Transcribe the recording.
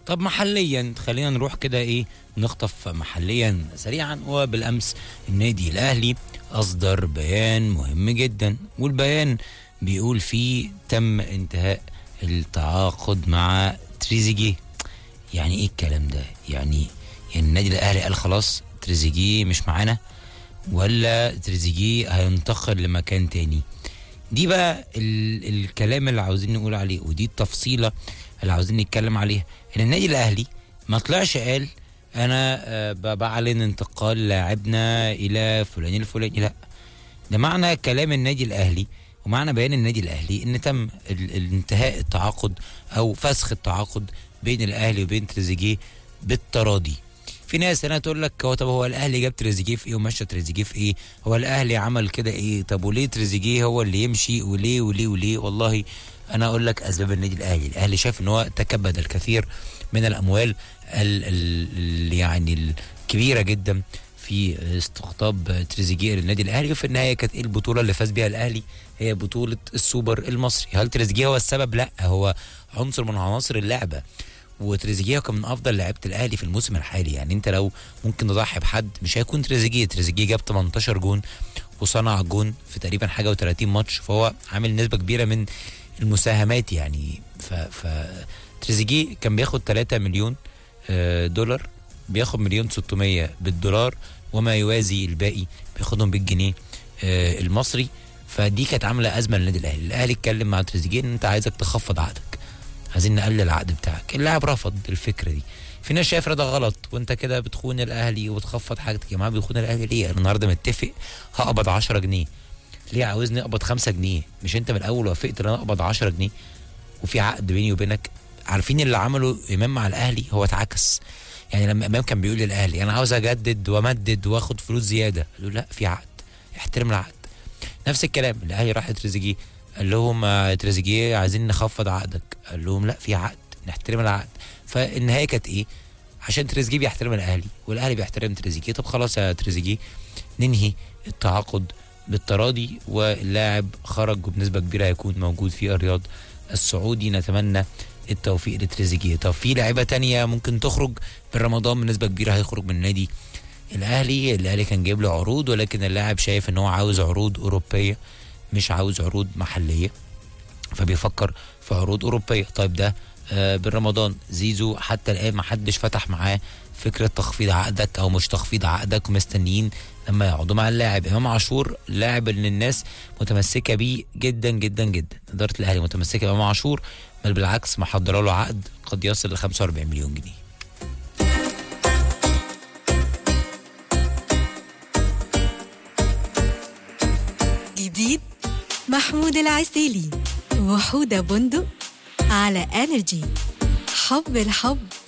طب محليا خلينا نروح كده ايه نخطف محليا سريعا وبالامس النادي الاهلي اصدر بيان مهم جدا والبيان بيقول فيه تم انتهاء التعاقد مع تريزيجيه يعني ايه الكلام ده يعني يعني النادي الاهلي قال خلاص تريزيجيه مش معانا ولا تريزيجيه هينتقل لمكان تاني دي بقى ال الكلام اللي عاوزين نقول عليه ودي التفصيله اللي عاوزين نتكلم عليها ان النادي الاهلي ما طلعش قال انا آه، ب- بعلن انتقال لاعبنا الى فلان الفلاني لا ده معنى كلام النادي الاهلي ومعنى بيان النادي الاهلي ان تم ال- الانتهاء التعاقد او فسخ التعاقد بين الاهلي وبين تريزيجيه بالتراضي في ناس هنا تقول لك هو طب هو الاهلي جاب تريزيجيه في ايه ومشى تريزيجيه في ايه هو الاهلي عمل كده ايه طب وليه تريزيجيه هو اللي يمشي وليه وليه وليه والله انا اقول لك اسباب النادي الاهلي الاهلي شايف ان هو تكبد الكثير من الاموال ال ال يعني الكبيره جدا في استقطاب تريزيجيه للنادي الاهلي وفي النهايه كانت ايه البطوله اللي فاز بيها الاهلي هي بطوله السوبر المصري هل تريزيجيه هو السبب لا هو عنصر من عناصر اللعبه وتريزيجيه كان من افضل لعيبه الاهلي في الموسم الحالي يعني انت لو ممكن تضحي بحد مش هيكون تريزيجيه تريزيجيه جاب 18 جون وصنع جون في تقريبا حاجه و30 ماتش فهو عامل نسبه كبيره من المساهمات يعني ف, ف تريزيجيه كان بياخد 3 مليون آه، دولار بياخد مليون 600 بالدولار وما يوازي الباقي بياخدهم بالجنيه آه، المصري فدي كانت عامله ازمه للنادي الاهلي الاهلي اتكلم مع تريزيجيه ان انت عايزك تخفض عقدك عايزين نقلل العقد بتاعك اللاعب رفض الفكره دي في ناس شايفه ده غلط وانت كده بتخون الاهلي وبتخفض حاجتك يا جماعه بيخون الاهلي ليه انا النهارده متفق هقبض 10 جنيه ليه عاوزني اقبض 5 جنيه مش انت من الاول وافقت ان انا اقبض 10 جنيه وفي عقد بيني وبينك عارفين اللي عمله امام مع الاهلي هو اتعكس يعني لما امام كان بيقول للاهلي انا عاوز اجدد وامدد واخد فلوس زياده قالوا لا في عقد احترم العقد نفس الكلام الاهلي راح لتريزيجيه قال لهم آه، تريزيجيه عايزين نخفض عقدك قال لهم لا في عقد نحترم العقد فالنهايه كانت ايه عشان تريزيجيه بيحترم الاهلي والاهلي بيحترم تريزيجيه طب خلاص يا تريزيجيه ننهي التعاقد بالتراضي واللاعب خرج وبنسبه كبيره هيكون موجود في الرياض السعودي نتمنى التوفيق لتريزيجيه طب في لعيبه تانية ممكن تخرج من رمضان بنسبه كبيره هيخرج من النادي الاهلي الاهلي كان جايب له عروض ولكن اللاعب شايف ان هو عاوز عروض اوروبيه مش عاوز عروض محليه فبيفكر في عروض اوروبيه طيب ده آه بالرمضان زيزو حتى الان ما حدش فتح معاه فكره تخفيض عقدك او مش تخفيض عقدك ومستنيين لما يقعدوا مع اللاعب امام عاشور لاعب اللي الناس متمسكه بيه جدا جدا جدا اداره الاهلي متمسكه بامام عاشور بل بالعكس محضره له عقد قد يصل ل 45 مليون جنيه جديد محمود العسيلي وحودة بندق على انرجي حب الحب